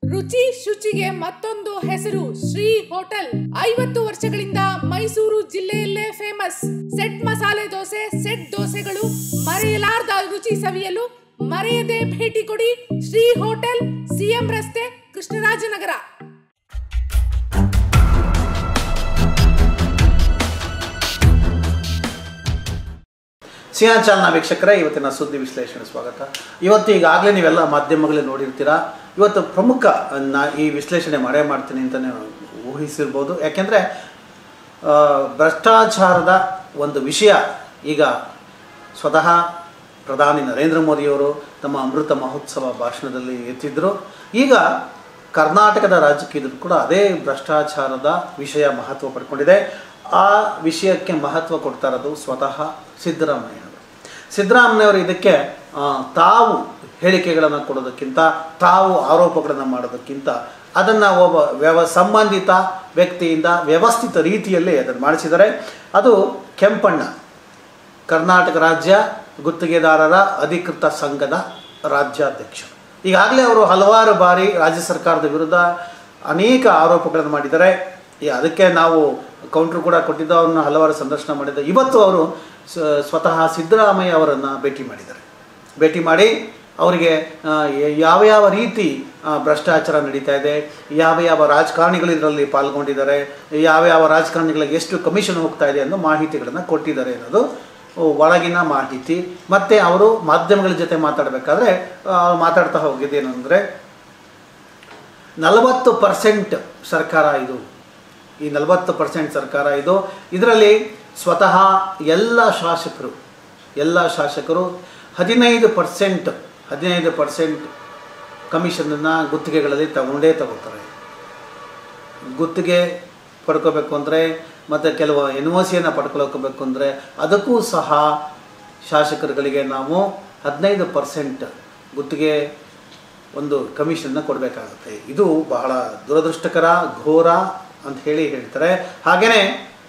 ರುಚಿ ಶುಚಿಗೆ ಮತ್ತೊಂದು ಹೆಸರು ಶ್ರೀ ಹೋಟೆಲ್ ಐವತ್ತು ವರ್ಷಗಳಿಂದ ಮೈಸೂರು ಜಿಲ್ಲೆಯಲ್ಲೇ ಫೇಮಸ್ ಸೆಟ್ ಮಸಾಲೆ ದೋಸೆ ಸೆಟ್ ದೋಸೆಗಳು ಮರೆಯಲಾರ್ದ ರುಚಿ ಸವಿಯಲು ಮರೆಯದೆ ಭೇಟಿ ಕೊಡಿ ಶ್ರೀ ಹೋಟೆಲ್ ಸಿಎಂ ರಸ್ತೆ ಕೃಷ್ಣರಾಜನಗರ ಸಿಂಹಾಚಾಲನ ವೀಕ್ಷಕರೇ ಇವತ್ತಿನ ಸುದ್ದಿ ವಿಶ್ಲೇಷಣೆ ಸ್ವಾಗತ ಇವತ್ತು ಈಗಾಗಲೇ ನೀವೆಲ್ಲ ಮಾಧ್ಯಮಗಳಲ್ಲಿ ನೋಡಿರ್ತೀರಾ ಇವತ್ತು ಪ್ರಮುಖ ನಾ ಈ ವಿಶ್ಲೇಷಣೆ ಮಾಡೇ ಮಾಡ್ತೀನಿ ಅಂತಲೇ ಊಹಿಸಿರ್ಬೋದು ಯಾಕೆಂದರೆ ಭ್ರಷ್ಟಾಚಾರದ ಒಂದು ವಿಷಯ ಈಗ ಸ್ವತಃ ಪ್ರಧಾನಿ ನರೇಂದ್ರ ಮೋದಿಯವರು ತಮ್ಮ ಅಮೃತ ಮಹೋತ್ಸವ ಭಾಷಣದಲ್ಲಿ ಎತ್ತಿದ್ರು ಈಗ ಕರ್ನಾಟಕದ ರಾಜಕೀಯದಲ್ಲೂ ಕೂಡ ಅದೇ ಭ್ರಷ್ಟಾಚಾರದ ವಿಷಯ ಮಹತ್ವ ಪಡ್ಕೊಂಡಿದೆ ಆ ವಿಷಯಕ್ಕೆ ಮಹತ್ವ ಕೊಡ್ತಾ ಇರೋದು ಸ್ವತಃ ಸಿದ್ದರಾಮಯ್ಯ ಅವರು ಸಿದ್ದರಾಮಯ್ಯವರು ಇದಕ್ಕೆ ಆ, ತಾವು ಹೇಳಿಕೆಗಳನ್ನು ಕೊಡೋದಕ್ಕಿಂತ ತಾವು ಆರೋಪಗಳನ್ನು ಮಾಡೋದಕ್ಕಿಂತ ಅದನ್ನು ಒಬ್ಬ ವ್ಯವ ಸಂಬಂಧಿತ ವ್ಯಕ್ತಿಯಿಂದ ವ್ಯವಸ್ಥಿತ ರೀತಿಯಲ್ಲಿ ಅದನ್ನು ಮಾಡಿಸಿದ್ದಾರೆ ಅದು ಕೆಂಪಣ್ಣ ಕರ್ನಾಟಕ ರಾಜ್ಯ ಗುತ್ತಿಗೆದಾರರ ಅಧಿಕೃತ ಸಂಘದ ರಾಜ್ಯಾಧ್ಯಕ್ಷರು ಈಗಾಗಲೇ ಅವರು ಹಲವಾರು ಬಾರಿ ರಾಜ್ಯ ಸರ್ಕಾರದ ವಿರುದ್ಧ ಅನೇಕ ಆರೋಪಗಳನ್ನು ಮಾಡಿದ್ದಾರೆ ಈ ಅದಕ್ಕೆ ನಾವು ಕೌಂಟ್ರ್ ಕೂಡ ಕೊಟ್ಟಿದ್ದು ಅವ್ರನ್ನ ಹಲವಾರು ಸಂದರ್ಶನ ಮಾಡಿದ್ದಾರೆ ಇವತ್ತು ಅವರು ಸ- ಸ್ವತಃ ಸಿದ್ದರಾಮಯ್ಯ ಅವರನ್ನು ಭೇಟಿ ಮಾಡಿದ್ದಾರೆ ಭೇಟಿ ಮಾಡಿ ಅವರಿಗೆ ಆ, ಯ- ಯಾವ ಯಾವ ರೀತಿ ಆ, ಭ್ರಷ್ಟಾಚಾರ ನಡೀತಾ ಇದೆ ಯಾವ ಯಾವ ರಾಜಕಾರಣಿಗಳು ಇದರಲ್ಲಿ ಪಾಲ್ಗೊಂಡಿದ್ದಾರೆ ಯಾವ ಯಾವ ರಾಜಕಾರಣಿಗಳಿಗೆ ಎಷ್ಟು ಕಮಿಷನ್ ಹೋಗ್ತಾ ಇದೆ ಅನ್ನೋ ಮಾಹಿತಿಗಳನ್ನು ಕೊಟ್ಟಿದ್ದಾರೆ ಅನ್ನೋದು ಒಳಗಿನ ಮಾಹಿತಿ ಮತ್ತು ಅವರು ಮಾಧ್ಯಮಗಳ ಜೊತೆ ಮಾತಾಡಬೇಕಾದ್ರೆ ಮಾತಾಡ್ತಾ ಹೋಗಿದ್ದೇನು ಅಂದರೆ ನಲವತ್ತು ಪರ್ಸೆಂಟ್ ಸರ್ಕಾರ ಇದು ಈ ನಲವತ್ತು ಪರ್ಸೆಂಟ್ ಸರ್ಕಾರ ಇದು ಇದರಲ್ಲಿ ಸ್ವತಃ ಎಲ್ಲ ಶಾಸಕರು ಎಲ್ಲ ಶಾಸಕರು ಹದಿನೈದು ಪರ್ಸೆಂಟ್ ಹದಿನೈದು ಪರ್ಸೆಂಟ್ ಕಮಿಷನನ್ನು ಗುತ್ತಿಗೆಗಳಲ್ಲಿ ತಗೊಂಡೇ ತಗೋತಾರೆ ಗುತ್ತಿಗೆ ಪಡ್ಕೋಬೇಕು ಅಂದರೆ ಮತ್ತು ಕೆಲವು ಎನ್ ಒ ಸಿಯನ್ನು ಪಡ್ಕೊಳ್ಕೋಬೇಕು ಅಂದರೆ ಅದಕ್ಕೂ ಸಹ ಶಾಸಕರುಗಳಿಗೆ ನಾವು ಹದಿನೈದು ಪರ್ಸೆಂಟ್ ಗುತ್ತಿಗೆ ಒಂದು ಕಮಿಷನ್ನ ಕೊಡಬೇಕಾಗುತ್ತೆ ಇದು ಬಹಳ ದುರದೃಷ್ಟಕರ ಘೋರ ಅಂತ ಹೇಳಿ ಹೇಳ್ತಾರೆ ಹಾಗೆಯೇ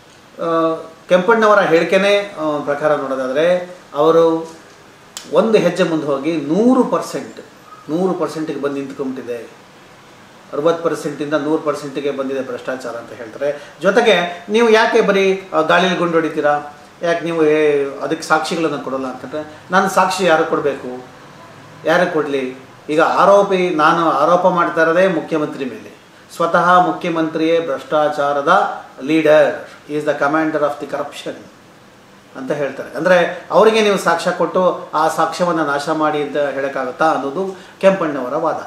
ಕೆಂಪಣ್ಣವರ ಹೇಳಿಕೆನೇ ಆ, ಪ್ರಕಾರ ನೋಡೋದಾದರೆ ಅವರು ಒಂದು ಹೆಜ್ಜೆ ಮುಂದೆ ಹೋಗಿ ನೂರು ಪರ್ಸೆಂಟ್ ನೂರು ಪರ್ಸೆಂಟಿಗೆ ಬಂದು ನಿಂತ್ಕೊಂಬಿಟ್ಟಿದೆ ಅರವತ್ತು ಪರ್ಸೆಂಟಿಂದ ನೂರು ಪರ್ಸೆಂಟಿಗೆ ಬಂದಿದೆ ಭ್ರಷ್ಟಾಚಾರ ಅಂತ ಹೇಳ್ತಾರೆ ಜೊತೆಗೆ ನೀವು ಯಾಕೆ ಬರೀ ಆ, ಗಾಳಿಲಿ ಗುಂಡು ಹೊಡಿತೀರಾ ಯಾಕೆ ನೀವು ಏ, ಅದಕ್ಕೆ ಸಾಕ್ಷಿಗಳನ್ನು ಕೊಡಲ್ಲ ಅಂತಂದರೆ ನಾನು ಸಾಕ್ಷಿ ಯಾರು ಕೊಡಬೇಕು ಯಾರು ಕೊಡಲಿ ಈಗ ಆರೋಪಿ ನಾನು ಆರೋಪ ಮಾಡ್ತಾ ಇರೋದೇ ಮುಖ್ಯಮಂತ್ರಿ ಮೇಲೆ ಸ್ವತಃ ಮುಖ್ಯಮಂತ್ರಿಯೇ ಭ್ರಷ್ಟಾಚಾರದ leader is the commander of the corruption ಅಂತ ಹೇಳ್ತಾರೆ ಅಂದರೆ ಅವರಿಗೆ ನೀವು ಸಾಕ್ಷ್ಯ ಕೊಟ್ಟು ಆ ಸಾಕ್ಷ್ಯವನ್ನು ನಾಶ ಮಾಡಿ ಅಂತ ಹೇಳೋಕ್ಕಾಗುತ್ತಾ ಅನ್ನೋದು ಕೆಂಪಣ್ಣವರ ವಾದ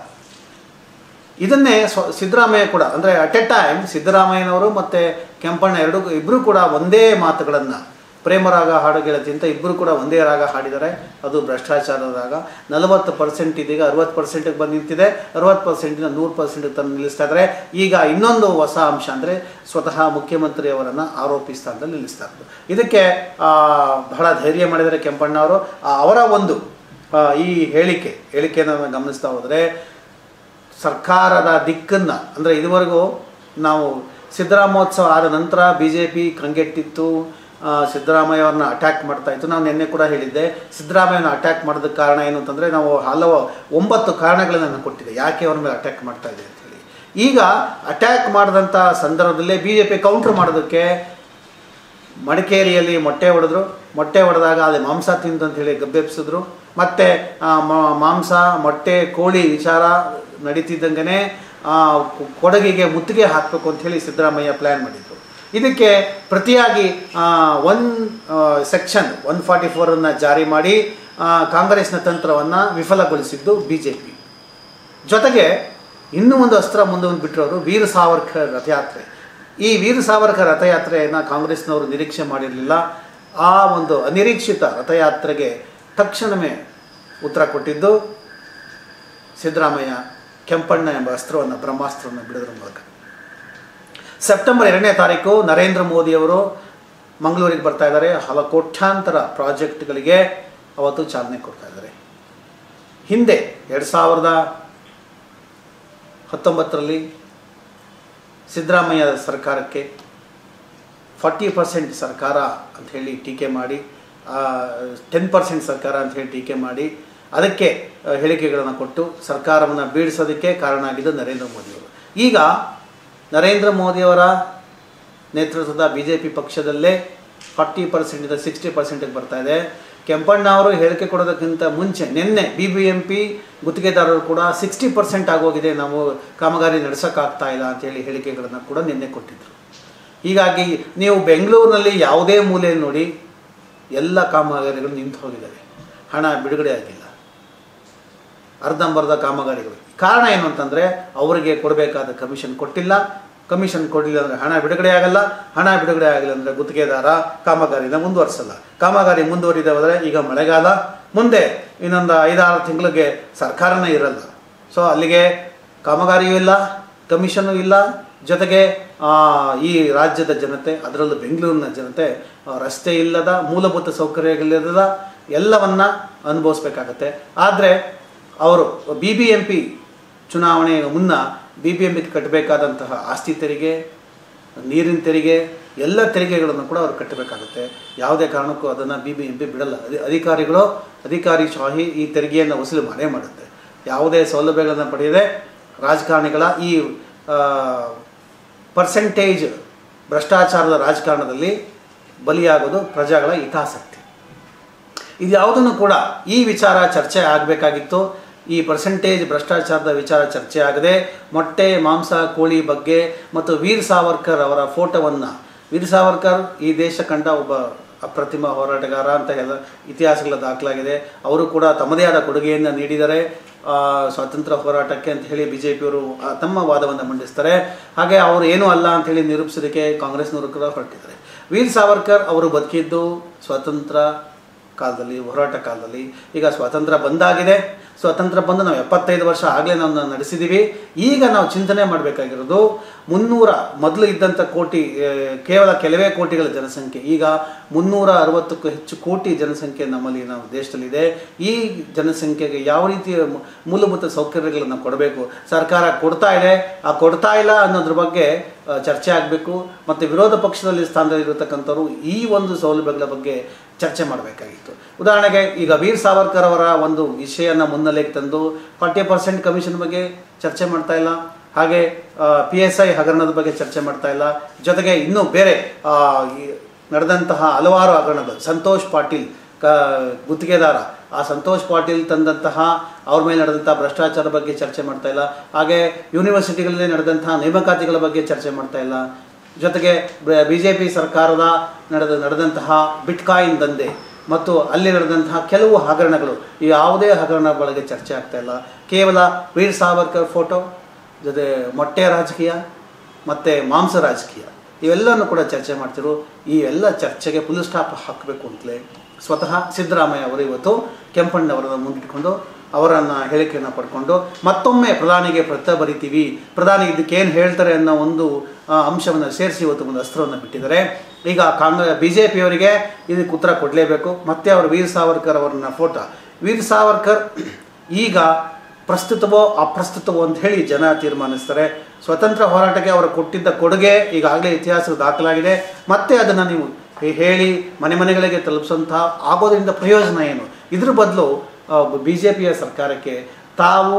ಇದನ್ನೇ ಸ್ವ ಸಿದ್ದರಾಮಯ್ಯ ಕೂಡ ಅಂದರೆ ಅಟ್ ಎ ಟೈಮ್ ಸಿದ್ದರಾಮಯ್ಯನವರು ಮತ್ತು ಕೆಂಪಣ್ಣ ಎರಡೂ ಇಬ್ಬರು ಕೂಡ ಒಂದೇ ಮಾತುಗಳನ್ನು ಪ್ರೇಮರಾಗ ಹಾಡು ಗೆಳತಿ ಅಂತ ಇಬ್ಬರು ಕೂಡ ಒಂದೇ ರಾಗ ಹಾಡಿದ್ದಾರೆ ಅದು ಭ್ರಷ್ಟಾಚಾರದ ರಾಗ ನಲವತ್ತು ಪರ್ಸೆಂಟ್ ಇದೀಗ ಅರವತ್ತು ಪರ್ಸೆಂಟಿಗೆ ಬಂದು ನಿಂತಿದೆ ಅರವತ್ತು ಪರ್ಸೆಂಟಿಂದ ನೂರು ಪರ್ಸೆಂಟಿಗೆ ತಂದು ನಿಲ್ಲಿಸ್ತಾ ಇದ್ದಾರೆ ಈಗ ಇನ್ನೊಂದು ಹೊಸ ಅಂಶ ಅಂದರೆ ಸ್ವತಃ ಮುಖ್ಯಮಂತ್ರಿಯವರನ್ನು ಆರೋಪಿ ಸ್ಥಾನದಲ್ಲಿ ನಿಲ್ಲಿಸ್ತಾ ಇರೋದು ಇದಕ್ಕೆ ಆ, ಬಹಳ ಧೈರ್ಯ ಮಾಡಿದರೆ ಕೆಂಪಣ್ಣ ಅವರು ಆ, ಅವರ ಒಂದು ಆ, ಈ ಹೇಳಿಕೆ ಹೇಳಿಕೆಯನ್ನು ಗಮನಿಸ್ತಾ ಹೋದರೆ ಸರ್ಕಾರದ ದಿಕ್ಕನ್ನು ಅಂದರೆ ಇದುವರೆಗೂ ನಾವು ಸಿದ್ದರಾಮೋತ್ಸವ ಆದ ನಂತರ ಬಿ ಜೆ ಪಿ ಕಂಗೆಟ್ಟಿತ್ತು ಆ, ಸಿದ್ದರಾಮಯ್ಯ ಅವ್ರನ್ನ ಅಟ್ಯಾಕ್ ಮಾಡ್ತಾ ಇತ್ತು ನಾನು ನಿನ್ನೆ ಕೂಡ ಹೇಳಿದ್ದೆ ಸಿದ್ದರಾಮಯ್ಯನ ಅಟ್ಯಾಕ್ ಮಾಡೋದಕ್ಕೆ ಕಾರಣ ಏನು ಅಂತಂದರೆ ನಾವು ಹಲವು ಒಂಬತ್ತು ಕಾರಣಗಳನ್ನು ನಾನು ಕೊಟ್ಟಿದ್ದೆ ಯಾಕೆ ಅವ್ರ ಮೇಲೆ ಅಟ್ಯಾಕ್ ಮಾಡ್ತಾ ಇದೆ ಅಂತೇಳಿ ಈಗ ಅಟ್ಯಾಕ್ ಮಾಡಿದಂಥ ಸಂದರ್ಭದಲ್ಲೇ ಬಿ ಜೆ ಪಿ ಕೌಂಟ್ರ್ ಮಾಡೋದಕ್ಕೆ ಮಡಿಕೇರಿಯಲ್ಲಿ ಮೊಟ್ಟೆ ಹೊಡೆದ್ರು ಮೊಟ್ಟೆ ಹೊಡೆದಾಗ ಅಲ್ಲಿ ಮಾಂಸ ತಿಂದು ಅಂತ ಹೇಳಿ ಗಬ್ಬೆಬ್ಸಿದ್ರು ಮತ್ತು ಮಾಂಸ ಮೊಟ್ಟೆ ಕೋಳಿ ವಿಚಾರ ನಡೀತಿದ್ದಂಗೆ ಕೊಡಗಿಗೆ ಮುತ್ತಿಗೆ ಹಾಕಬೇಕು ಅಂತ ಹೇಳಿ ಸಿದ್ದರಾಮಯ್ಯ ಪ್ಲ್ಯಾನ್ ಮಾಡಿದ್ರು ಇದಕ್ಕೆ ಪ್ರತಿಯಾಗಿ ಒನ್ ಸೆಕ್ಷನ್ ಒನ್ ಫಾರ್ಟಿ ಫೋರನ್ನು ಜಾರಿ ಮಾಡಿ ಆ, ಕಾಂಗ್ರೆಸ್ನ ತಂತ್ರವನ್ನು ವಿಫಲಗೊಳಿಸಿದ್ದು ಬಿ ಜೆ ಪಿ ಜೊತೆಗೆ ಇನ್ನೂ ಒಂದು ಅಸ್ತ್ರ ಮುಂದೆ ಒಂದು ಬಿಟ್ಟರವರು ವೀರ ಸಾವರ್ಕರ್ ರಥಯಾತ್ರೆ ಈ ವೀರ ಸಾವರ್ಕರ್ ರಥಯಾತ್ರೆಯನ್ನು ಕಾಂಗ್ರೆಸ್ನವರು ನಿರೀಕ್ಷೆ ಮಾಡಿರಲಿಲ್ಲ ಆ ಒಂದು ಅನಿರೀಕ್ಷಿತ ರಥಯಾತ್ರೆಗೆ ತಕ್ಷಣವೇ ಉತ್ತರ ಕೊಟ್ಟಿದ್ದು ಸಿದ್ದರಾಮಯ್ಯ ಕೆಂಪಣ್ಣ ಎಂಬ ಅಸ್ತ್ರವನ್ನು ಬ್ರಹ್ಮಾಸ್ತ್ರವನ್ನು ಬಿಡೋದ್ರ ಮೂಲಕ ಸೆಪ್ಟೆಂಬರ್ ಎರಡನೇ ತಾರೀಕು ನರೇಂದ್ರ ಮೋದಿಯವರು ಮಂಗಳೂರಿಗೆ ಬರ್ತಾ ಇದ್ದಾರೆ ಹಲ ಕೋಟ್ಯಾಂತರ ಪ್ರಾಜೆಕ್ಟ್ಗಳಿಗೆ ಅವತ್ತು ಚಾಲನೆ ಕೊಡ್ತಾ ಇದ್ದಾರೆ ಹಿಂದೆ ಎರಡು ಸಾವಿರದ ಹತ್ತೊಂಬತ್ತರಲ್ಲಿ ಸಿದ್ದರಾಮಯ್ಯ ಸರ್ಕಾರಕ್ಕೆ ಫಾರ್ಟಿ ಪರ್ಸೆಂಟ್ ಸರ್ಕಾರ ಅಂತ ಹೇಳಿ ಟೀಕೆ ಮಾಡಿ ಟೆನ್ ಪರ್ಸೆಂಟ್ ಸರ್ಕಾರ ಅಂತ ಹೇಳಿ ಟೀಕೆ ಮಾಡಿ ಅದಕ್ಕೆ ಆ, ಹೇಳಿಕೆಗಳನ್ನು ಕೊಟ್ಟು ಸರ್ಕಾರವನ್ನು ಬೀಳಿಸೋದಕ್ಕೆ ಕಾರಣ ಆಗಿದ್ದು ನರೇಂದ್ರ ಮೋದಿಯವರು ಈಗ ನರೇಂದ್ರ ಮೋದಿಯವರ ನೇತೃತ್ವದ ಬಿ ಜೆ ಪಿ ಪಕ್ಷದಲ್ಲೇ ಫಾರ್ಟಿ ಪರ್ಸೆಂಟಿಂದ ಸಿಕ್ಸ್ಟಿ ಪರ್ಸೆಂಟಿಗೆ ಬರ್ತಾ ಇದೆ ಕೆಂಪಣ್ಣ ಅವರು ಹೇಳಿಕೆ ಕೊಡೋದಕ್ಕಿಂತ ಮುಂಚೆ ನಿನ್ನೆ ಬಿ ಬಿ ಎಂ ಪಿ ಗುತ್ತಿಗೆದಾರರು ಕೂಡ ಸಿಕ್ಸ್ಟಿ ಪರ್ಸೆಂಟ್ ಆಗೋಗಿದೆ ನಾವು ಕಾಮಗಾರಿ ನಡೆಸೋಕ್ಕಾಗ್ತಾ ಇಲ್ಲ ಅಂತೇಳಿ ಹೇಳಿಕೆಗಳನ್ನು ಕೂಡ ನಿನ್ನೆ ಕೊಟ್ಟಿದ್ದರು ಹೀಗಾಗಿ ನೀವು ಬೆಂಗಳೂರಿನಲ್ಲಿ ಯಾವುದೇ ಮೂಲೆಯಲ್ಲಿ ನೋಡಿ ಎಲ್ಲ ಕಾಮಗಾರಿಗಳು ನಿಂತು ಹೋಗಿದ್ದಾವೆ ಹಣ ಬಿಡುಗಡೆ ಆಗಿಲ್ಲ ಅರ್ಧಂಬರ್ಧ ಕಾಮಗಾರಿಗಳು ಕಾರಣ ಏನು ಅಂತಂದರೆ ಅವರಿಗೆ ಕೊಡಬೇಕಾದ ಕಮಿಷನ್ ಕೊಟ್ಟಿಲ್ಲ ಕಮಿಷನ್ ಕೊಡಲಿಲ್ಲ ಅಂದರೆ ಹಣ ಬಿಡುಗಡೆ ಆಗಲ್ಲ ಹಣ ಬಿಡುಗಡೆ ಆಗಿಲ್ಲ ಅಂದರೆ ಗುತ್ತಿಗೆದಾರ ಕಾಮಗಾರಿನ ಮುಂದುವರಿಸಲ್ಲ ಕಾಮಗಾರಿ ಮುಂದುವರಿದವಾದರೆ ಈಗ ಮಳೆಗಾಲ ಮುಂದೆ ಇನ್ನೊಂದು ಐದಾರು ತಿಂಗಳಿಗೆ ಸರ್ಕಾರನೇ ಇರಲ್ಲ ಸೊ ಅಲ್ಲಿಗೆ ಕಾಮಗಾರಿಯೂ ಇಲ್ಲ ಕಮಿಷನ್ನು ಇಲ್ಲ ಜೊತೆಗೆ ಆ, ಈ ರಾಜ್ಯದ ಜನತೆ ಅದರಲ್ಲೂ ಬೆಂಗಳೂರಿನ ಜನತೆ ಆ, ರಸ್ತೆ ಇಲ್ಲದ ಮೂಲಭೂತ ಸೌಕರ್ಯಗಳಿಲ್ಲದ ಎಲ್ಲವನ್ನ ಅನುಭವಿಸ್ಬೇಕಾಗತ್ತೆ ಆದರೆ ಅವರು ಬಿ ಬಿ ಎಂ ಪಿ ಚುನಾವಣೆಯ ಮುನ್ನ ಬಿ ಬಿ ಎಂ ಪಿಗೆ ಕಟ್ಟಬೇಕಾದಂತಹ ಆಸ್ತಿ ತೆರಿಗೆ ನೀರಿನ ತೆರಿಗೆ ಎಲ್ಲ ತೆರಿಗೆಗಳನ್ನು ಕೂಡ ಅವರು ಕಟ್ಟಬೇಕಾಗುತ್ತೆ ಯಾವುದೇ ಕಾರಣಕ್ಕೂ ಅದನ್ನು ಬಿ ಬಿ ಎಂ ಪಿ ಬಿಡಲ್ಲ ಅಧಿ- ಅಧಿಕಾರಿಗಳು ಅಧಿಕಾರಿ ಶಾಹಿ ಈ ತೆರಿಗೆಯನ್ನು ವಸೂಲಿ ಮಾಡೇ ಮಾಡುತ್ತೆ ಯಾವುದೇ ಸೌಲಭ್ಯಗಳನ್ನು ಪಡೆಯದೆ ರಾಜಕಾರಣಿಗಳ ಈ ಪರ್ಸೆಂಟೇಜ್ ಭ್ರಷ್ಟಾಚಾರದ ರಾಜಕಾರಣದಲ್ಲಿ ಬಲಿಯಾಗೋದು ಪ್ರಜೆಗಳ ಹಿತಾಸಕ್ತಿ ಇದು ಯಾವುದನ್ನು ಕೂಡ ಈ ವಿಚಾರ ಚರ್ಚೆ ಆಗಬೇಕಾಗಿತ್ತು ಈ ಪರ್ಸೆಂಟೇಜ್ ಭ್ರಷ್ಟಾಚಾರದ ವಿಚಾರ ಚರ್ಚೆ ಆಗದೆ ಮೊಟ್ಟೆ ಮಾಂಸ ಕೋಳಿ ಬಗ್ಗೆ ಮತ್ತು ವೀರ್ ಸಾವರ್ಕರ್ ಅವರ ಫೋಟೋವನ್ನು ವೀರ್ ಸಾವರ್ಕರ್ ಈ ದೇಶ ಕಂಡ ಒಬ್ಬ ಅಪ್ರತಿಮ ಹೋರಾಟಗಾರ ಅಂತ ಎಲ್ಲ ಇತಿಹಾಸಗಳ ದಾಖಲಾಗಿದೆ ಅವರು ಕೂಡ ತಮ್ಮದೇ ಆದ ಕೊಡುಗೆಯನ್ನು ನೀಡಿದ್ದಾರೆ ಆ, ಸ್ವಾತಂತ್ರ್ಯ ಹೋರಾಟಕ್ಕೆ ಅಂತ ಹೇಳಿ ಬಿ ಜೆ ಪಿಯವರು ತಮ್ಮ ವಾದವನ್ನು ಮಂಡಿಸ್ತಾರೆ ಹಾಗೆ ಅವರು ಏನೂ ಅಲ್ಲ ಅಂತ ಹೇಳಿ ನಿರೂಪಿಸೋದಕ್ಕೆ ಕಾಂಗ್ರೆಸ್ನವರು ಕೂಡ ಹೊರಟಿದ್ದಾರೆ ವೀರ್ ಸಾವರ್ಕರ್ ಅವರು ಬದುಕಿದ್ದು ಸ್ವಾತಂತ್ರ್ಯ ಕಾಲದಲ್ಲಿ ಹೋರಾಟ ಕಾಲದಲ್ಲಿ ಈಗ ಸ್ವಾತಂತ್ರ್ಯ ಬಂದಾಗಿದೆ ಸ್ವಾತಂತ್ರ್ಯ ಬಂದು ನಾವು ಎಪ್ಪತ್ತೈದು ವರ್ಷ ಆಗಲೇ ನಾವು ನಡೆಸಿದ್ದೀವಿ ಈಗ ನಾವು ಚಿಂತನೆ ಮಾಡಬೇಕಾಗಿರೋದು ಮುನ್ನೂರ ಮೊದಲು ಇದ್ದಂಥ ಕೋಟಿ ಆ, ಕೇವಲ ಕೆಲವೇ ಕೋಟಿಗಳ ಜನಸಂಖ್ಯೆ ಈಗ ಮುನ್ನೂರ ಅರವತ್ತಕ್ಕೂ ಹೆಚ್ಚು ಕೋಟಿ ಜನಸಂಖ್ಯೆ ನಮ್ಮಲ್ಲಿ ನಾವು ದೇಶದಲ್ಲಿದೆ ಈ ಜನಸಂಖ್ಯೆಗೆ ಯಾವ ರೀತಿಯ ಮೂ- ಮೂಲಭೂತ ಸೌಕರ್ಯಗಳನ್ನು ಕೊಡಬೇಕು ಸರ್ಕಾರ ಕೊಡ್ತಾ ಇದೆ ಆ ಕೊಡ್ತಾ ಇಲ್ಲ ಅನ್ನೋದ್ರ ಬಗ್ಗೆ ಆ, ಚರ್ಚೆ ಆಗಬೇಕು ಮತ್ತು ವಿರೋಧ ಪಕ್ಷದಲ್ಲಿ ಸ್ಥಾನದಲ್ಲಿರತಕ್ಕಂಥವ್ರು ಈ ಒಂದು ಸೌಲಭ್ಯಗಳ ಬಗ್ಗೆ ಚರ್ಚೆ ಮಾಡಬೇಕಾಗಿತ್ತು ಉದಾಹರಣೆಗೆ ಈಗ ವೀರ್ ಸಾವರ್ಕರ್ ಅವರ ಒಂದು ವಿಷಯನ ಮುನ್ನೆಲೆಗೆ ತಂದು ಫಾರ್ಟಿ ಪರ್ಸೆಂಟ್ ಕಮಿಷನ್ ಬಗ್ಗೆ ಚರ್ಚೆ ಮಾಡ್ತಾ ಇಲ್ಲ ಹಾಗೆ ಪಿ ಎಸ್ ಐ ಹಗರಣದ ಬಗ್ಗೆ ಚರ್ಚೆ ಮಾಡ್ತಾ ಇಲ್ಲ ಜೊತೆಗೆ ಇನ್ನೂ ಬೇರೆ ಆ, ಈ ನಡೆದಂತಹ ಹಲವಾರು ಹಗರಣಗಳು ಸಂತೋಷ್ ಪಾಟೀಲ್ ಕ ಗುತ್ತಿಗೆದಾರ ಆ ಸಂತೋಷ್ ಪಾಟೀಲ್ ತಂದಂತಹ ಅವ್ರ ಮೇಲೆ ನಡೆದಂತಹ ಭ್ರಷ್ಟಾಚಾರ ಬಗ್ಗೆ ಚರ್ಚೆ ಮಾಡ್ತಾ ಇಲ್ಲ ಹಾಗೆ ಯೂನಿವರ್ಸಿಟಿಗಳಲ್ಲಿ ನಡೆದಂತಹ ನೇಮಕಾತಿಗಳ ಬಗ್ಗೆ ಚರ್ಚೆ ಮಾಡ್ತಾ ಇಲ್ಲ ಜೊತೆಗೆ ಬಿ ಜೆ ಪಿ ಸರ್ಕಾರದ ನಡೆದ ನಡೆದಂತಹ ಬಿಟ್ಕಾಯಿನ್ ದಂಧೆ ಮತ್ತು ಅಲ್ಲಿ ನಡೆದಂತಹ ಕೆಲವು ಹಗರಣಗಳು ಈ ಯಾವುದೇ ಹಗರಣ ಬಗ್ಗೆ ಚರ್ಚೆ ಆಗ್ತಾ ಇಲ್ಲ ಕೇವಲ ವೀರ್ ಸಾವರ್ಕರ್ ಫೋಟೋ ಜೊತೆ ಮೊಟ್ಟೆ ರಾಜಕೀಯ ಮತ್ತು ಮಾಂಸ ರಾಜಕೀಯ ಇವೆಲ್ಲವನ್ನು ಕೂಡ ಚರ್ಚೆ ಮಾಡ್ತಿರು ಈ ಎಲ್ಲ ಚರ್ಚೆಗೆ ಫುಲ್ ಸ್ಟಾಪ್ ಹಾಕಬೇಕು ಅಂತಲೇ ಸ್ವತಃ ಸಿದ್ದರಾಮಯ್ಯ ಅವರು ಇವತ್ತು ಕೆಂಪಣ್ಣವರನ್ನು ಮುಂದಿಟ್ಕೊಂಡು ಅವರನ್ನು ಹೇಳಿಕೆಯನ್ನು ಪಡ್ಕೊಂಡು ಮತ್ತೊಮ್ಮೆ ಪ್ರಧಾನಿಗೆ ಪತ್ರ ಬರಿತೀವಿ ಪ್ರಧಾನಿ ಇದಕ್ಕೆ ಏನು ಹೇಳ್ತಾರೆ ಅನ್ನೋ ಒಂದು ಆ, ಅಂಶವನ್ನು ಸೇರಿಸಿ ಇವತ್ತು ಒಂದು ಅಸ್ತ್ರವನ್ನು ಬಿಟ್ಟಿದ್ದಾರೆ ಈಗ ಕಾಂಗ್ರೆಸ್ ಬಿ ಜೆ ಪಿಯವರಿಗೆ ಇದಕ್ಕೆ ಉತ್ತರ ಕೊಡಲೇಬೇಕು ಮತ್ತೆ ಅವರು ವೀರ್ ಸಾವರ್ಕರ್ ಅವರನ್ನ ಫೋಟೋ ವೀರ್ ಸಾವರ್ಕರ್ ಈಗ ಪ್ರಸ್ತುತವೋ ಅಪ್ರಸ್ತುತವೋ ಅಂತ ಹೇಳಿ ಜನ ತೀರ್ಮಾನಿಸ್ತಾರೆ ಸ್ವತಂತ್ರ ಹೋರಾಟಕ್ಕೆ ಅವರು ಕೊಟ್ಟಿದ್ದ ಕೊಡುಗೆ ಈಗಾಗಲೇ ಇತಿಹಾಸ ದಾಖಲಾಗಿದೆ ಮತ್ತೆ ಅದನ್ನು ನೀವು ಹೇ- ಹೇಳಿ ಮನೆ ಮನೆಗಳಿಗೆ ತಲುಪಿಸುವಂತಹ ಆಗೋದ್ರಿಂದ ಪ್ರಯೋಜನ ಏನು ಇದ್ರ ಬದಲು ಬಿ ಜೆ ಪಿಯ ಸರ್ಕಾರಕ್ಕೆ ತಾವು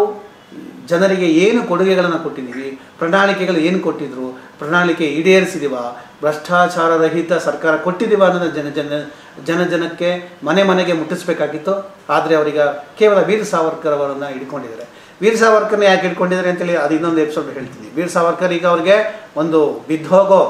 ಜನರಿಗೆ ಏನು ಕೊಡುಗೆಗಳನ್ನು ಕೊಟ್ಟಿದ್ದೀವಿ ಪ್ರಣಾಳಿಕೆಗಳು ಏನು ಕೊಟ್ಟಿದ್ರು ಪ್ರಣಾಳಿಕೆ ಈಡೇರಿಸಿದೀವ ಭ್ರಷ್ಟಾಚಾರ ರಹಿತ ಸರ್ಕಾರ ಕೊಟ್ಟಿದ್ದೀವ ಅನ್ನೋದು ಜನ ಜನ ಜನ ಜನಕ್ಕೆ ಮನೆ ಮನೆಗೆ ಮುಟ್ಟಿಸ್ಬೇಕಾಗಿತ್ತು ಆದರೆ ಅವರೀಗ ಕೇವಲ ವೀರ್ ಸಾವರ್ಕರ್ ಅವರನ್ನು ಹಿಡ್ಕೊಂಡಿದ್ದಾರೆ ವೀರ್ ಸಾವರ್ಕರ್ನ ಯಾಕೆ ಹಿಡ್ಕೊಂಡಿದ್ದಾರೆ ಅಂತೇಳಿ ಅದು ಇನ್ನೊಂದು ಎಪಿಸೋಡ್ ಹೇಳ್ತೀನಿ ವೀರ್ ಸಾವರ್ಕರ್ ಈಗ ಅವರಿಗೆ ಒಂದು ಬಿದ್ದೋಗೋ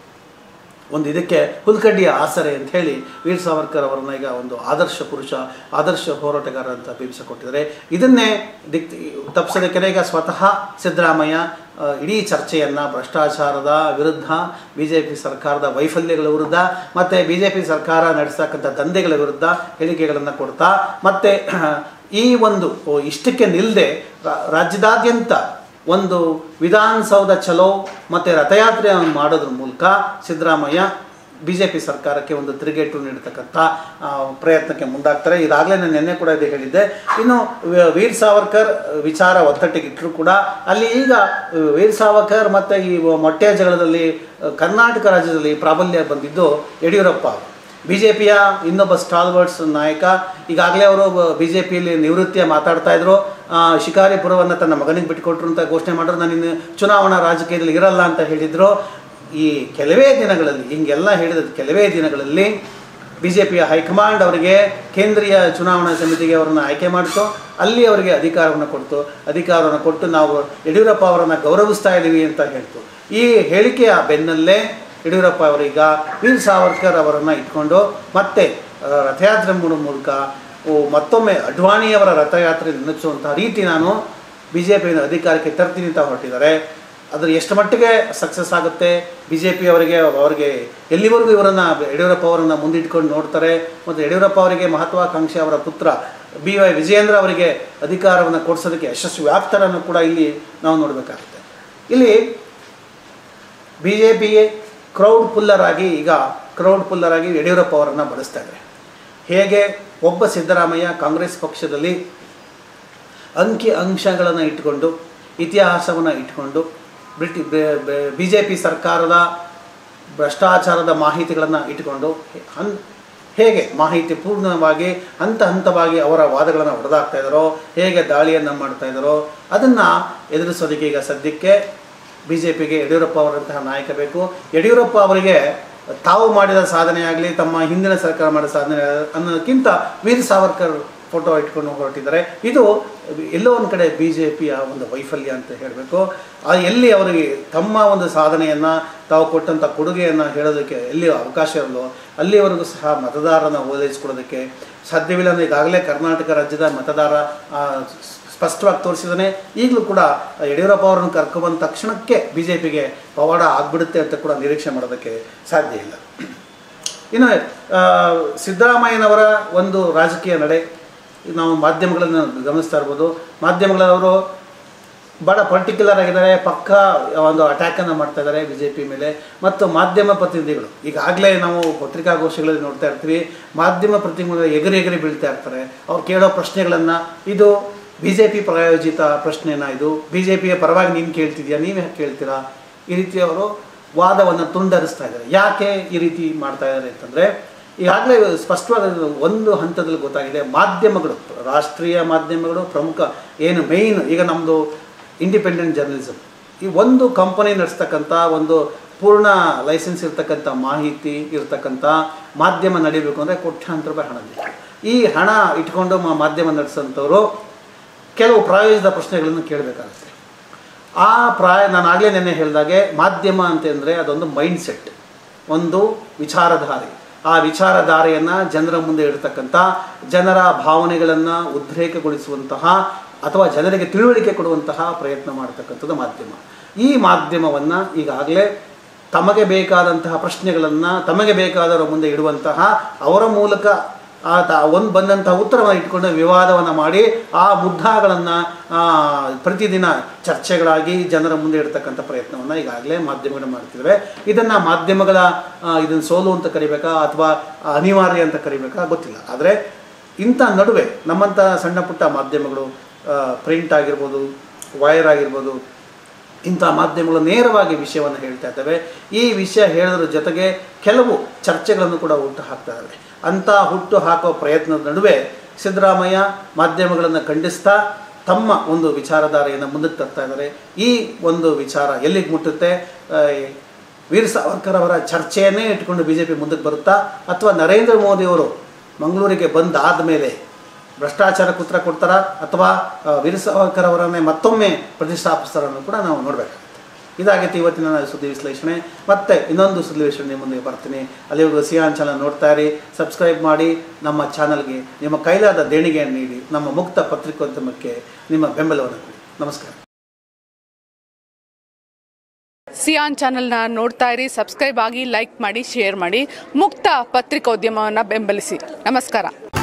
ಒಂದು ಇದಕ್ಕೆ ಹುಲ್ಕಡ್ಡಿಯ ಆಸರೆ ಅಂತ ಹೇಳಿ ವೀರ್ ಸಾವರ್ಕರ್ ಅವರನ್ನ ಈಗ ಒಂದು ಆದರ್ಶ ಪುರುಷ ಆದರ್ಶ ಹೋರಾಟಗಾರ ಅಂತ ಬಿಂಬಿಸಿಕೊಟ್ಟಿದ್ದಾರೆ ಇದನ್ನೇ ದಿಕ್ ತಪ್ಪಿಸೋದಕ್ಕೆ ಈಗ ಸ್ವತಃ ಸಿದ್ದರಾಮಯ್ಯ ಆ, ಇಡೀ ಚರ್ಚೆಯನ್ನು ಭ್ರಷ್ಟಾಚಾರದ ವಿರುದ್ಧ ಬಿ ಜೆ ಪಿ ಸರ್ಕಾರದ ವೈಫಲ್ಯಗಳ ವಿರುದ್ಧ ಮತ್ತು ಬಿ ಜೆ ಪಿ ಸರ್ಕಾರ ನಡೆಸ್ತಕ್ಕಂಥ ದಂಧೆಗಳ ವಿರುದ್ಧ ಹೇಳಿಕೆಗಳನ್ನು ಕೊಡ್ತಾ ಮತ್ತು ಈ ಒಂದು ಓ, ಇಷ್ಟಕ್ಕೆ ನಿಲ್ಲದೆ ರಾಜ್ಯದಾದ್ಯಂತ ಒಂದು ವಿಧಾನಸೌಧ ಚಲೋ ಮತ್ತು ರಥಯಾತ್ರೆ ಮಾಡೋದ್ರ ಮೂಲಕ ಸಿದ್ದರಾಮಯ್ಯ ಬಿ ಜೆ ಪಿ ಸರ್ಕಾರಕ್ಕೆ ಒಂದು ತಿರುಗೇಟು ನೀಡತಕ್ಕಂಥ ಆ, ಪ್ರಯತ್ನಕ್ಕೆ ಮುಂದಾಗ್ತಾರೆ ಇದಾಗಲೇ ನಾನು ನಿನ್ನೆ ಕೂಡ ಇದು ಹೇಳಿದ್ದೆ ಇನ್ನು ವ- ವೀರ್ ಸಾವರ್ಕರ್ ವಿಚಾರ ಒತ್ತಟ್ಟಿಗಿಟ್ಟರು ಕೂಡ ಅಲ್ಲಿ ಈಗ ವೀರ್ ಸಾವರ್ಕರ್ ಮತ್ತು ಈ ಮೊಟ್ಟೆ ಜಗಳದಲ್ಲಿ ಆ, ಕರ್ನಾಟಕ ರಾಜ್ಯದಲ್ಲಿ ಪ್ರಾಬಲ್ಯ ಬಂದಿದ್ದು ಯಡಿಯೂರಪ್ಪ ಅವರು. ಬಿ ಜೆ ಪಿಯ ಇನ್ನೊಬ್ಬ ಸ್ಟಾಲ್ವರ್ಡ್ಸ್ ನಾಯಕ ಈಗಾಗಲೇ ಅವರು ಬಿ ಜೆ ಪಿಯಲ್ಲಿ ನಿವೃತ್ತಿಯ ಮಾತಾಡ್ತಾ ಇದ್ರು ಆ, ಶಿಕಾರಿಪುರವನ್ನು ತನ್ನ ಮಗನಿಗೆ ಬಿಟ್ಟುಕೊಟ್ರು ಅಂತ ಘೋಷಣೆ ಮಾಡಿದ್ರು ನಾನು ಇನ್ನು ಚುನಾವಣಾ ರಾಜಕೀಯದಲ್ಲಿ ಇರಲ್ಲ ಅಂತ ಹೇಳಿದ್ರು ಈ ಕೆಲವೇ ದಿನಗಳಲ್ಲಿ ಹಿಂಗೆಲ್ಲ ಹೇಳಿದ ಕೆಲವೇ ದಿನಗಳಲ್ಲಿ ಬಿ ಜೆ ಪಿಯ ಹೈಕಮಾಂಡ್ ಅವರಿಗೆ ಕೇಂದ್ರೀಯ ಚುನಾವಣಾ ಸಮಿತಿಗೆ ಅವರನ್ನು ಆಯ್ಕೆ ಮಾಡಿತು ಅಲ್ಲಿ ಅವರಿಗೆ ಅಧಿಕಾರವನ್ನು ಕೊಡ್ತು ಅಧಿಕಾರವನ್ನು ಕೊಟ್ಟು ನಾವು ಯಡಿಯೂರಪ್ಪ ಅವರನ್ನು ಗೌರವಿಸ್ತಾ ಇದ್ದೀವಿ ಅಂತ ಹೇಳ್ತು ಈ ಹೇಳಿಕೆಯ ಬೆನ್ನಲ್ಲೇ ಯಡಿಯೂರಪ್ಪ ಅವರೀಗ ವೀರ್ ಸಾವರ್ಕರ್ ಅವರನ್ನು ಇಟ್ಕೊಂಡು ಮತ್ತೆ ಆ, ರಥಯಾತ್ರೆ ಮೂಡ ಮೂಲಕ ಓ, ಮತ್ತೊಮ್ಮೆ ಅಡ್ವಾಣಿಯವರ ರಥಯಾತ್ರೆ ನೆನಪಿಸುವಂಥ ರೀತಿ ನಾನು ಬಿ ಜೆ ಪಿಯನ್ನು ಅಧಿಕಾರಕ್ಕೆ ತರ್ತೀನಿ ಅಂತ ಹೊರಟಿದ್ದಾರೆ ಅದ್ರ ಎಷ್ಟು ಮಟ್ಟಿಗೆ ಸಕ್ಸಸ್ ಆಗುತ್ತೆ ಬಿ ಜೆ ಪಿ ಅವರಿಗೆ ಅವರಿಗೆ ಎಲ್ಲಿವರೆಗೂ ಇವರನ್ನು ಯಡಿಯೂರಪ್ಪ ಅವರನ್ನು ಮುಂದಿಟ್ಕೊಂಡು ನೋಡ್ತಾರೆ ಮತ್ತು ಯಡಿಯೂರಪ್ಪ ಅವರಿಗೆ ಮಹತ್ವಾಕಾಂಕ್ಷಿ ಅವರ ಪುತ್ರ ಬಿ ವೈ ವಿಜಯೇಂದ್ರ ಅವರಿಗೆ ಅಧಿಕಾರವನ್ನು ಕೊಡಿಸೋದಕ್ಕೆ ಯಶಸ್ವಿ ಆಗ್ತಾರನ್ನು ಕೂಡ ಇಲ್ಲಿ ನಾವು ನೋಡಬೇಕಾಗುತ್ತೆ ಇಲ್ಲಿ ಬಿ ಜೆ ಪಿಗೆ ಕ್ರೌಡ್ ಪುಲ್ಲರ್ ಆಗಿ ಈಗ ಕ್ರೌಡ್ ಪುಲ್ಲರ್ ಆಗಿ ಯಡಿಯೂರಪ್ಪ ಅವರನ್ನು ಬಳಸ್ತಾ ಇದ್ದಾರೆ ಹೇಗೆ ಒಬ್ಬ ಸಿದ್ದರಾಮಯ್ಯ ಕಾಂಗ್ರೆಸ್ ಪಕ್ಷದಲ್ಲಿ ಅಂಕಿ ಅಂಶಗಳನ್ನು ಇಟ್ಕೊಂಡು ಇತಿಹಾಸವನ್ನು ಇಟ್ಕೊಂಡು ಬ್ರಿಟಿ ಬಿ ಜೆ ಪಿ ಸರ್ಕಾರದ ಭ್ರಷ್ಟಾಚಾರದ ಮಾಹಿತಿಗಳನ್ನು ಇಟ್ಕೊಂಡು ಹನ್ ಹೇಗೆ ಮಾಹಿತಿ ಪೂರ್ಣವಾಗಿ ಹಂತ ಹಂತವಾಗಿ ಅವರ ವಾದಗಳನ್ನು ಹೊಡೆದಾಕ್ತಾ ಇದ್ದಾರೋ ಹೇಗೆ ದಾಳಿಯನ್ನು ಮಾಡ್ತಾ ಇದ್ದಾರೋ ಅದನ್ನು ಎದುರಿಸೋದಕ್ಕೆ ಈಗ ಸದ್ಯಕ್ಕೆ ಬಿ ಜೆ ಪಿಗೆ ಯಡಿಯೂರಪ್ಪ ಅವರಂತಹ ನಾಯಕ ಬೇಕು ಯಡಿಯೂರಪ್ಪ ಅವರಿಗೆ ತಾವು ಮಾಡಿದ ಸಾಧನೆ ಆಗಲಿ ತಮ್ಮ ಹಿಂದಿನ ಸರ್ಕಾರ ಮಾಡಿದ ಸಾಧನೆ ಅನ್ನೋದಕ್ಕಿಂತ ವೀರ್ ಸಾವರ್ಕರ್ ಫೋಟೋ ಇಟ್ಕೊಂಡು ಹೊರಟಿದ್ದಾರೆ ಇದು ಎಲ್ಲೋ ಒಂದು ಕಡೆ ಬಿ ಜೆ ಪಿಯ ಒಂದು ವೈಫಲ್ಯ ಅಂತ ಹೇಳಬೇಕು ಆ ಎಲ್ಲಿ ಅವರಿಗೆ ತಮ್ಮ ಒಂದು ಸಾಧನೆಯನ್ನು ತಾವು ಕೊಟ್ಟಂಥ ಕೊಡುಗೆಯನ್ನು ಹೇಳೋದಕ್ಕೆ ಎಲ್ಲಿ ಅವಕಾಶ ಇರಲ್ಲೋ ಅಲ್ಲಿವರೆಗೂ ಸಹ ಮತದಾರನ ಓಲೈಸ್ಕೊಳ್ಳೋದಕ್ಕೆ ಸಾಧ್ಯವಿಲ್ಲ ಅಂದರೆ ಈಗಾಗಲೇ ಕರ್ನಾಟಕ ರಾಜ್ಯದ ಮತದಾರ ಆ, ಸ್ಪಷ್ಟವಾಗಿ ತೋರಿಸಿದ್ದಾನೆ ಈಗಲೂ ಕೂಡ ಯಡಿಯೂರಪ್ಪ ಅವರನ್ನು ಕರ್ಕೊಂಬಂದ ತಕ್ಷಣಕ್ಕೆ ಬಿ ಜೆ ಪಿಗೆ ಪವಾಡ ಆಗ್ಬಿಡುತ್ತೆ ಅಂತ ಕೂಡ ನಿರೀಕ್ಷೆ ಮಾಡೋದಕ್ಕೆ ಸಾಧ್ಯ ಇಲ್ಲ ಇನ್ನು ಆ, ಸಿದ್ದರಾಮಯ್ಯನವರ ಒಂದು ರಾಜಕೀಯ ನಡೆ ಈಗ ನಾವು ಮಾಧ್ಯಮಗಳನ್ನು ಗಮನಿಸ್ತಾ ಇರ್ಬೋದು ಮಾಧ್ಯಮಗಳವರು ಭಾಳ ಪರ್ಟಿಕ್ಯುಲರ್ ಆಗಿದ್ದಾರೆ ಪಕ್ಕ ಒಂದು ಅಟ್ಯಾಕನ್ನು ಮಾಡ್ತಾ ಇದ್ದಾರೆ ಬಿ ಜೆ ಪಿ ಮೇಲೆ ಮತ್ತು ಮಾಧ್ಯಮ ಪ್ರತಿನಿಧಿಗಳು ಈಗಾಗಲೇ ನಾವು ಪತ್ರಿಕಾಗೋಷ್ಠಿಗಳಲ್ಲಿ ನೋಡ್ತಾ ಇರ್ತೀವಿ ಮಾಧ್ಯಮ ಪ್ರತಿನಿಧಿಗಳು ಎಗರಿ ಎಗರಿ ಬೀಳ್ತಾ ಇರ್ತಾರೆ ಅವ್ರು ಕೇಳೋ ಪ್ರಶ್ನೆಗಳನ್ನು ಇದು ಬಿ ಜೆ ಪಿ ಪ್ರಾಯೋಜಿತ ಪ್ರಶ್ನೆನ ಇದು ಬಿ ಜೆ ಪಿಯ ಪರವಾಗಿ ನೀನು ಕೇಳ್ತಿದ್ಯಾ ನೀವೇ ಕೇಳ್ತೀರಾ ಈ ರೀತಿ ಅವರು ವಾದವನ್ನು ತುಂಡರಿಸ್ತಾ ಇದ್ದಾರೆ ಯಾಕೆ ಈ ರೀತಿ ಮಾಡ್ತಾ ಇದ್ದಾರೆ ಅಂತಂದರೆ ಈಗಾಗಲೇ ಸ್ಪಷ್ಟವಾದ ಒಂದು ಹಂತದಲ್ಲಿ ಗೊತ್ತಾಗಿದೆ ಮಾಧ್ಯಮಗಳು ರಾಷ್ಟ್ರೀಯ ಮಾಧ್ಯಮಗಳು ಪ್ರಮುಖ ಏನು ಮೇಯ್ನ್ ಈಗ ನಮ್ಮದು ಇಂಡಿಪೆಂಡೆಂಟ್ ಜರ್ನಲಿಸಮ್ ಈ ಒಂದು ಕಂಪನಿ ನಡೆಸ್ತಕ್ಕಂಥ ಒಂದು ಪೂರ್ಣ ಲೈಸೆನ್ಸ್ ಇರ್ತಕ್ಕಂಥ ಮಾಹಿತಿ ಇರ್ತಕ್ಕಂಥ ಮಾಧ್ಯಮ ನಡಿಬೇಕು ಅಂದರೆ ಕೋಟ್ಯಾಂತರ ರೂಪಾಯಿ ಹಣ ಬೇಕು ಈ ಹಣ ಇಟ್ಕೊಂಡು ಮಾ- ಮಾಧ್ಯಮ ನಡೆಸೋಂಥವ್ರು ಕೆಲವು ಪ್ರಾಯೋಜಿತ ಪ್ರಶ್ನೆಗಳನ್ನು ಕೇಳಬೇಕಾಗುತ್ತೆ ಆ ಪ್ರಾಯ ನಾನು ಆಗಲೇ ನೆನ್ನೆ ಹೇಳಿದಾಗೆ ಮಾಧ್ಯಮ ಅಂತಂದರೆ ಅದೊಂದು ಮೈಂಡ್ ಸೆಟ್ ಒಂದು ವಿಚಾರಧಾರೆ ಆ ವಿಚಾರಧಾರೆಯನ್ನು ಜನರ ಮುಂದೆ ಇಡ್ತಕ್ಕಂಥ ಜನರ ಭಾವನೆಗಳನ್ನು ಉದ್ರೇಕಗೊಳಿಸುವಂತಹ ಅಥವಾ ಜನರಿಗೆ ತಿಳುವಳಿಕೆ ಕೊಡುವಂತಹ ಪ್ರಯತ್ನ ಮಾಡ್ತಕ್ಕಂಥದ್ದು ಮಾಧ್ಯಮ ಈ ಮಾಧ್ಯಮವನ್ನು ಈಗಾಗಲೇ ತಮಗೆ ಬೇಕಾದಂತಹ ಪ್ರಶ್ನೆಗಳನ್ನು ತಮಗೆ ಬೇಕಾದವರ ಮುಂದೆ ಇಡುವಂತಹ ಅವರ ಮೂಲಕ ಆ ತ ಒಂದು ಬಂದಂತಹ ಉತ್ತರವನ್ನು ಇಟ್ಕೊಂಡು ವಿವಾದವನ್ನು ಮಾಡಿ ಆ ಮುದ್ದಾಗಳನ್ನು ಪ್ರತಿದಿನ ಚರ್ಚೆಗಳಾಗಿ ಜನರ ಮುಂದೆ ಇಡ್ತಕ್ಕಂಥ ಪ್ರಯತ್ನವನ್ನು ಈಗಾಗಲೇ ಮಾಧ್ಯಮಗಳು ಮಾಡ್ತಿದ್ದಾವೆ ಇದನ್ನು ಮಾಧ್ಯಮಗಳ ಇದನ್ನು ಸೋಲು ಅಂತ ಕರಿಬೇಕಾ ಅಥವಾ ಅನಿವಾರ್ಯ ಅಂತ ಕರಿಬೇಕಾ ಗೊತ್ತಿಲ್ಲ ಆದರೆ ಇಂಥ ನಡುವೆ ನಮ್ಮಂಥ ಸಣ್ಣ ಪುಟ್ಟ ಮಾಧ್ಯಮಗಳು ಪ್ರಿಂಟ್ ಆಗಿರ್ಬೋದು ವೈರ್ ಆಗಿರ್ಬೋದು ಇಂಥ ಮಾಧ್ಯಮಗಳು ನೇರವಾಗಿ ವಿಷಯವನ್ನು ಹೇಳ್ತಾ ಇದ್ದಾವೆ ಈ ವಿಷಯ ಹೇಳೋದ್ರ ಜೊತೆಗೆ ಕೆಲವು ಚರ್ಚೆಗಳನ್ನು ಕೂಡ ಹುಟ್ಟು ಹಾಕ್ತಾ ಇದ್ದಾವೆ ಅಂಥ ಹುಟ್ಟು ಹಾಕೋ ಪ್ರಯತ್ನದ ನಡುವೆ ಸಿದ್ದರಾಮಯ್ಯ ಮಾಧ್ಯಮಗಳನ್ನು ಖಂಡಿಸ್ತಾ ತಮ್ಮ ಒಂದು ವಿಚಾರಧಾರೆಯನ್ನು ಮುಂದಕ್ಕೆ ತರ್ತಾ ಇದ್ದಾರೆ ಈ ಒಂದು ವಿಚಾರ ಎಲ್ಲಿಗೆ ಮುಟ್ಟುತ್ತೆ ಆ, ವೀರ್ ಸಾವರ್ಕರ್ ಅವರ ಚರ್ಚೆಯನ್ನೇ ಇಟ್ಕೊಂಡು ಬಿ ಜೆ ಪಿ ಮುಂದಕ್ಕೆ ಬರುತ್ತಾ ಅಥವಾ ನರೇಂದ್ರ ಮೋದಿಯವರು ಮಂಗಳೂರಿಗೆ ಬಂದಾದ ಮೇಲೆ ಭ್ರಷ್ಟಾಚಾರಕ್ಕೆ ಉತ್ತರ ಕೊಡ್ತಾರಾ ಅಥವಾ ಆ, ವೀರ್ ಸಾವರ್ಕರ್ ಅವರನ್ನೇ ಮತ್ತೊಮ್ಮೆ ಪ್ರತಿಷ್ಠಾಪಿಸ್ತಾರನ್ನು ಕೂಡ ನಾವು ನೋಡಬೇಕಾಗುತ್ತೆ ಇದಾಗಿತ್ತು ಇವತ್ತಿನ ನನ್ನ ಸುದ್ದಿ ವಿಶ್ಲೇಷಣೆ ಮತ್ತೆ ಇನ್ನೊಂದು ಸುದ್ದಿ ವಿಶ್ಲೇಷಣೆ ನಿಮ್ಮ ಮುಂದೆ ಬರ್ತೀನಿ ಅಲ್ಲಿವರೆಗೂ ಸಿಯಾನ್ ಚಾನಲ್ ನೋಡ್ತಾ ಇರಿ ಸಬ್ಸ್ಕ್ರೈಬ್ ಮಾಡಿ ನಮ್ಮ ಚಾನಲ್ಗೆ ನಿಮ್ಮ ಕೈಲಾದ ದೇಣಿಗೆಯನ್ನು ನೀಡಿ ನಮ್ಮ ಮುಕ್ತ ಪತ್ರಿಕೋದ್ಯಮಕ್ಕೆ ನಿಮ್ಮ ಬೆಂಬಲವನ್ನು ಕೊಡಿ ನಮಸ್ಕಾರ ಸಿಯಾನ್ ಚಾನೆಲ್ನ ನೋಡ್ತಾ ಇರಿ ಸಬ್ಸ್ಕ್ರೈಬ್ ಆಗಿ ಲೈಕ್ ಮಾಡಿ ಶೇರ್ ಮಾಡಿ ಮುಕ್ತ ಪತ್ರಿಕೋದ್ಯಮವನ್ನು ಬೆಂಬಲಿಸಿ ನಮಸ್ಕಾರ